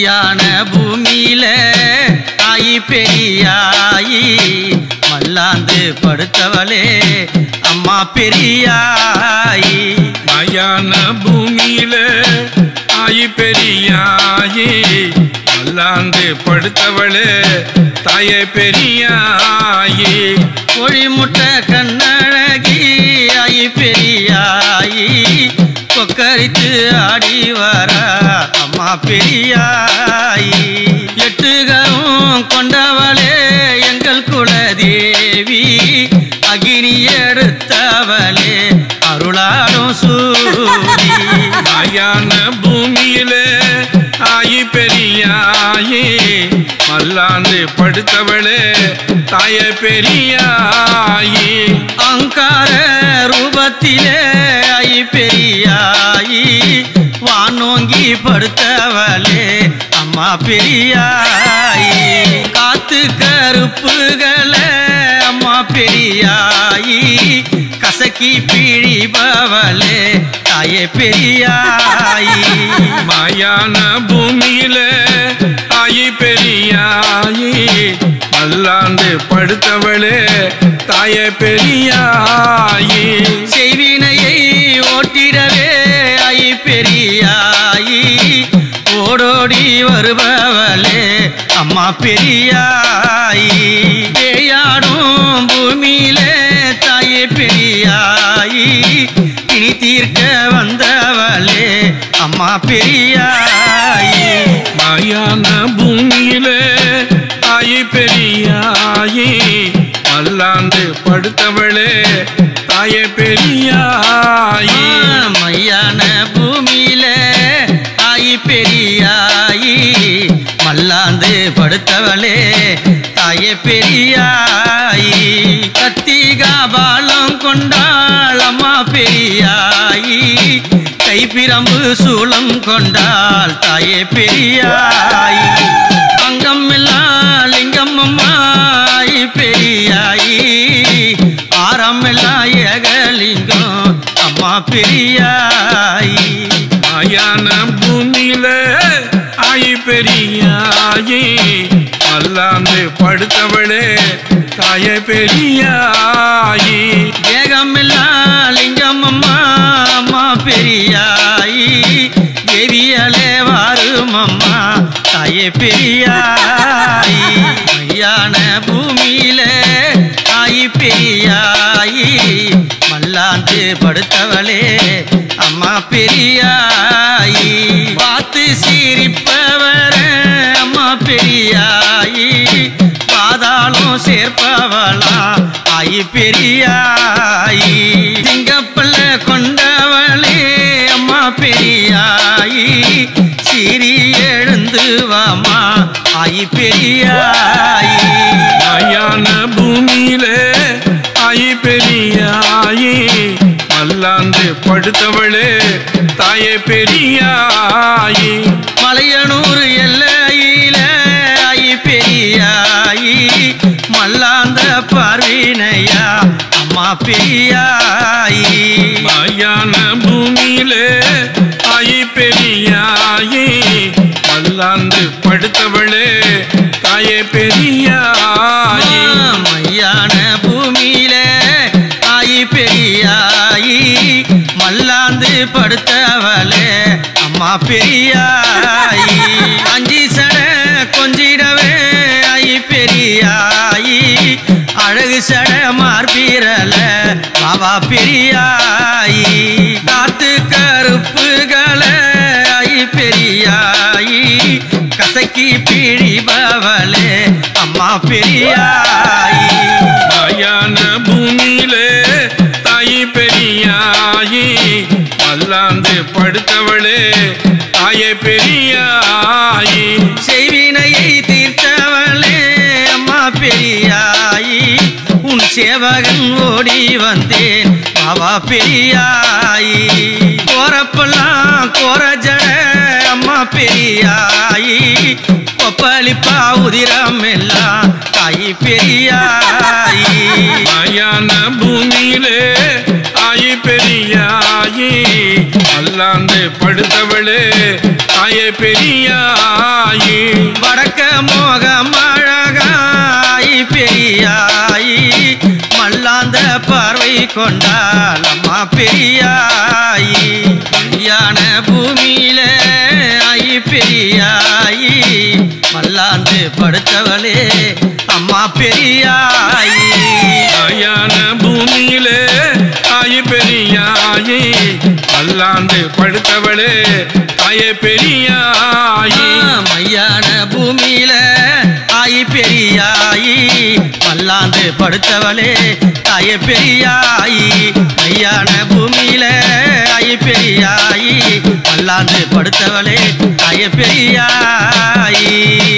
மையான பூமியில ஆயி பெரியாயி மல்லாந்து படுத்தவளே அம்மா பெரியாயி மயான பூமியில ஆயி பெரியாயி மல்லாந்து படுத்தவளே தாயே பெரியாயி கோழிமுட்டை கண்ணழகி ஆயி பெரியாயி கொக்கரித்து ஆடி வர அம்மா பெரியாயி எட்டுகரும் கொண்டவளே எங்கள் குலதேவி அகினி எடுத்தவளே அருளாடும் சூரி மயான பூமியில ஆயி பெரியாயி மல்லாந்து படுத்தவளே தாயே பெரியாயி அங்கார ரூபத்திலே ஐ பெரியாயி வானோங்கி படுத்தவளே அம்மா பெரியாயி காத்து கருப்புகளே அம்மா பெரியாயி கசக்கி பிழிபவளே தாயே பெரியாயி மாயான பூமியில ஆயி பெரியாயி மல்லாந்து படுத்தவளே தாயே பெரியாயி செய்வினையை ஓட்டிடவே ஐ பெரியாயி ஓடோடி வருபவளே அம்மா பெரியாயி பேயாடும் பூமியிலே தாயே பெரியாயி பிணி தீர்க்க வந்தவளே அம்மா பெரியாயி மாயான பூமியில ஆயி பெரியாயி மல்லாந்து படுத்தவளே தாயே பெரியாயி மையான பூமியில ஆயி பெரியாயி மல்லாந்து படுத்தவளே தாயே பெரியாயி கத்திகா பாலம் கொண்டாள் அம்மா பெரியாயி கைப்பிரம்பு சூளம் கொண்டாள் தாயே பெரியாயி அங்கம் எல்லாம் லிங்கம் அம்மாயி பெரியாயி ஆரம் எல்லாம் ஏகலிங்கம் அம்மா பெரியாயி மாயான பூமியில ஆயி பெரியாயி மல்லாந்து படுத்தவளே தாயே பெரியாயி ஏகம் எல்லாம் லிங்கம் அம்மா அம்மா பெரியாயி தேவியலே வாரும் அம்மா தாயே பெரியாயி மையான பூமியிலே ஆயி பெரியாயி மல்லாந்து படுத்தவளே அம்மா பெரியாயி பார்த்து சிரிப்பவர அம்மா பெரியாயி பாதாளம் சேர்ப்பவளா ஆயி பெரியாயி திங்கப்பல்ல கொண்டவளே அம்மா பெரியாயி சிறி எழுந்து வாமா ஆயி பெரியாயி மாயான பூமியிலே ஆயி பெரியாயி மல்லாந்து படுத்தவளே தாயே பெரியாயி மலையனூர் எல்லையில ஆயி பெரியாயி மல்லாந்த பார்வினையா அம்மா பெரியாயி மாயான பூமியிலே ஆயி பெரியாயி மல்லாந்து படுத்தவளே தாயே பெரியாயி மையான பூமியில ஆயி பெரியாயி மல்லாந்து படுத்தவளே அம்மா பெரியாயி அஞ்சி சட கொஞ்சிடவே ஆயி பெரியாயி அழகு சட மார்பீரல பாபா பெரியாயி காத்து கருப்புகளை ஆயி பெரியாயி கசக்கி பிழிபவளே அம்மா பெரியாயி மாயான பூமியிலே தாயி பெரியாயி மல்லாந்து படுத்தவளே தாயே பெரியாயி செய்வினையை தீர்த்தவளே அம்மா பெரியாயி உன் சேவகன் ஓடி வந்தேன் பாபா பெரியாயி கோரப்பெல்லாம் கோர ஜட அம்மா பெரியாயி கொப்பளிப்பா உதிரம் எல்லாம் தாயி பெரியாயி மாயான பூமியிலே ஆயி பெரியாயி மல்லாந்து படுத்தவளே தாயே பெரியாயி வடக்க மோகமழகாய் பெரியாயி மல்லாந்த பார்வை கொண்டால் அம்மா பெரியாயி கல்யாண பூமியில ஆயி பெரியாயி மல்லாந்து படுத்தவளே அம்மா பெரியாயி தாயான பூமியிலே தாயே பெரியாயி அல்லாந்து படுத்தவளே தாயே பெரியாயி மையான பூமியில ஆயி பெரியாயி மல்லாந்து படுத்தவளே தாய பெரியாயி மையான பூமியில ஆயி பெரியாயி மல்லாந்து படுத்தவளே தாய பெரியாயி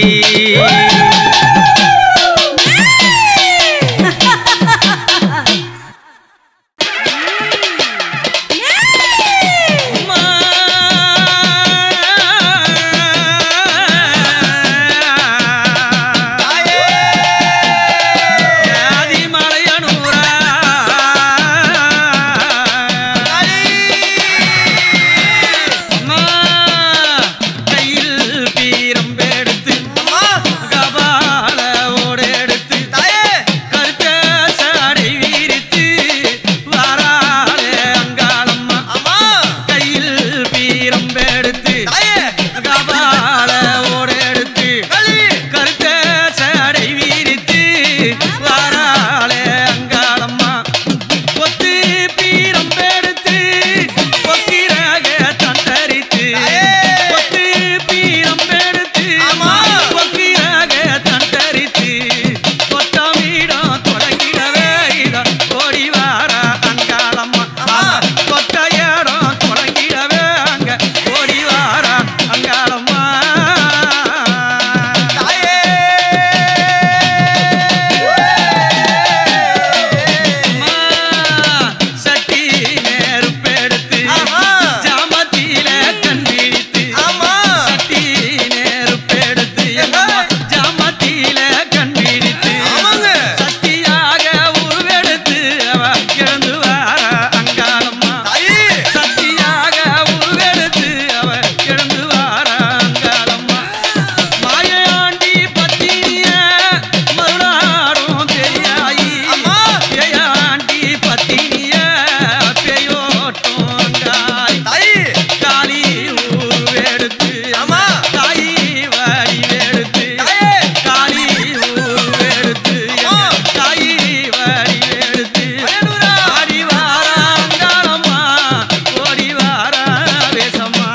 எடுத்து கபால ஓடெடுத்து கருத்த சடை வீரித்து வாராளே அங்காளம்மா கொத்து பீரம் பெடுத்து கொக்கிராக தந்தரித்து கொத்து பீரம் பெடுத்து கொக்கிராக தந்தரித்து கொத்தமீடம் தொடங்கிடவே இதான் ஓடி வாரா அங்காளம்மா கொத்த இடம் தொடங்கிடவே அங்க ஓடி வாரா அங்காளம்மா அம்மா, சட்டி நெருப்பெடுத்து ஜாமத்தில கண்டிடித்து சட்டி நெருப்பெடுத்து எங்கம்மா ஜாமத்தில கண்டிடித்து சத்தியாக உருவெடுத்து அவ இழந்து வாரா அங்காளம்மா சத்தியாக உருவெடுத்து அவ இழந்து வாரா அங்காளம்மா மாயாண்டி பத்தினிய மருளாரும் தெரியாயி பேயாண்டி பத்தினிய பேயோட்டும் அங்காய் காளி உருவெடுத்து தாயி வடிவெடுத்து காளி உருவெடுத்து தாயி வடிவெடுத்து ஆடி வாரா அங்காளம்மா ஓடி வாரா வேசம்மா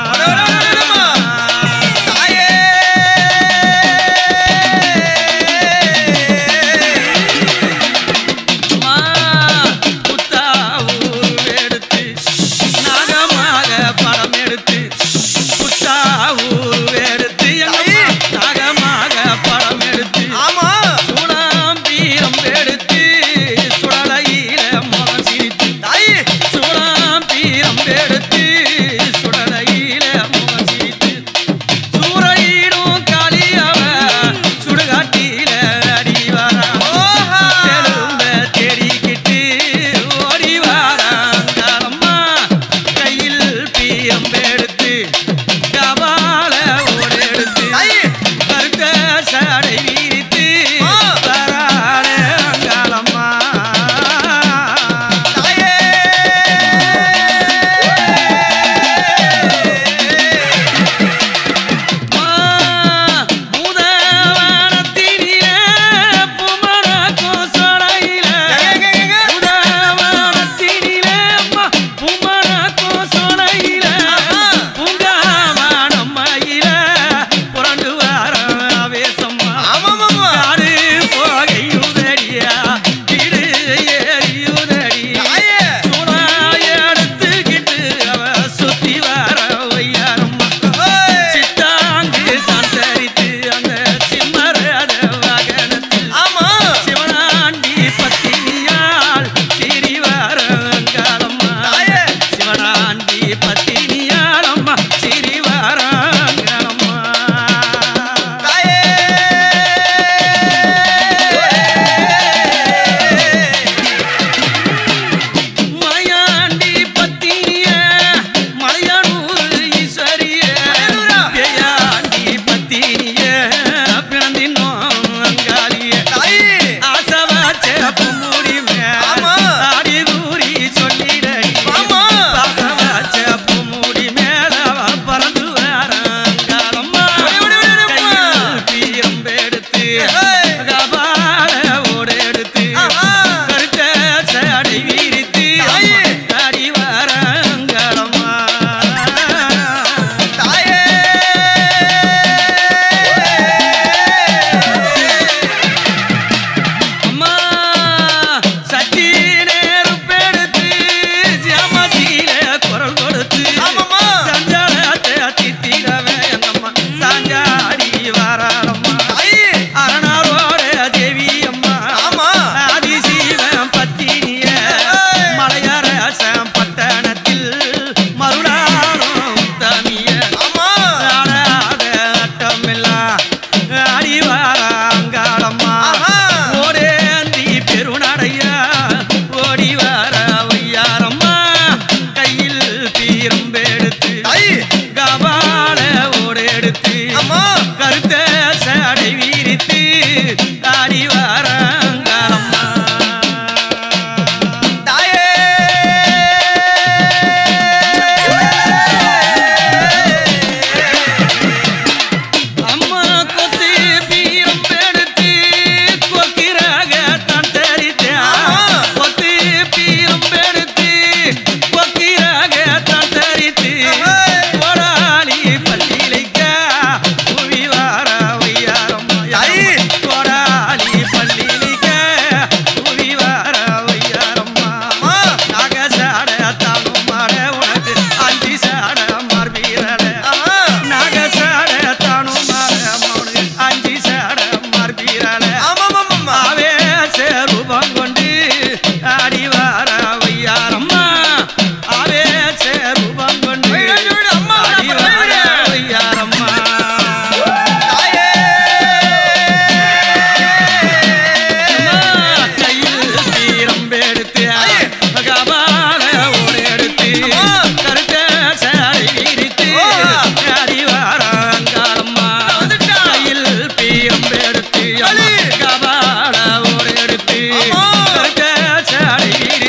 அம்மா, புத்தா உருவெடுத்து, நாகமாக படம் எடுத்து, புத்தா உருவெடுத்து, எங்கம்மா நாகமாக படம் எடுத்து, சூளாம்பீரம் எடுத்து, சுடலையில முகம் சிரித்து, சூளாம்பீரம் எடுத்து, சுடலையில முகம் சிரித்து, சூறையிடும் காளியவ சுடுகாட்டில அடி வரா தெலும்ப தேடிக்கிட்டு ஓடி வாராங்களம்மா கையில் பியம்பெடுத்து கபால ஓடெடுத்து கருத்த சடை வீரித்து வராளே அங்காளம்மா பூதவனத்தினிலே பூமரக்கும் சொலையிலே பூதவனத்தினிலே அம்மா பூமரக்கும் சொலையிலே பூங்காவனம் மயிலே புரண்டு வர ஆவேசம்மா காடு போகையுதடியா இடு ஏறியுதடியா சூடா எடுத்துக்கிட்டு அவ சுத்தி வர வையாரம்மா சித்தாங்கு சந்தரித்து அந்த சிம்மரத வாகனத்தில் சிவனாண்டி பத்தினியால் சிறி வாரங்காலம்மா சிவனாண்டி பத்தினியால் அம்மா சிறி வாரங்காலம்மா மலையாண்டி பத்தினிய மலையானூர் ஈஸ்வரிய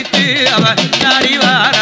பிடித்து அவ நாடி வாரா